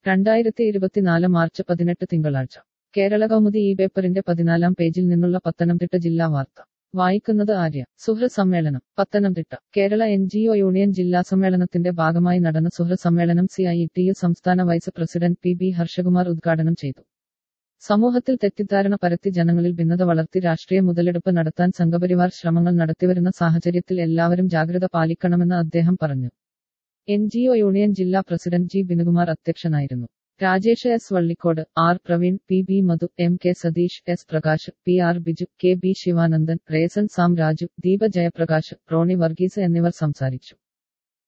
രണ്ടായിരത്തി ഇരുപത്തിനാല് മാർച്ച് പതിനെട്ട് തിങ്കളാഴ്ച കേരള കൗമുദി ഈ പേപ്പറിന്റെ പതിനാലാം പേജിൽ നിന്നുള്ള പത്തനംതിട്ട ജില്ലാ വാർത്ത വായിക്കുന്നത് ആര്യ സുഹൃ സമ്മേളനം Pathanamthitta Kerala N G O union ജില്ലാ സമ്മേളനത്തിന്റെ ഭാഗമായി നടന്ന സുഹൃ സമ്മേളനം സി ഐ ടി യു സംസ്ഥാന vice president P B Harshakumar ഉദ്ഘാടനം ചെയ്തു സമൂഹത്തിൽ തെറ്റിദ്ധാരണ പരത്തി ജനങ്ങളിൽ ഭിന്നത വളർത്തി രാഷ്ട്രീയ മുതലെടുപ്പ് നടത്താൻ സംഘപരിവാർ ശ്രമങ്ങൾ നടത്തിവരുന്ന സാഹചര്യത്തിൽ എല്ലാവരും ജാഗ്രത പാലിക്കണമെന്ന് അദ്ദേഹം പറഞ്ഞു എൻ ജി ഒ യൂണിയൻ ജില്ലാ പ്രസിഡന്റ് ജി ബിനുകുമാർ അധ്യക്ഷനായിരുന്നു Rajesh S Vallikkode R Praveen P B Madhu M K Satheesh S Prakash P R Biju K B Sivanandan Resan Sam Raju Deepa Jayaprakash Ronnie Varghese എന്നിവർ സംസാരിച്ചു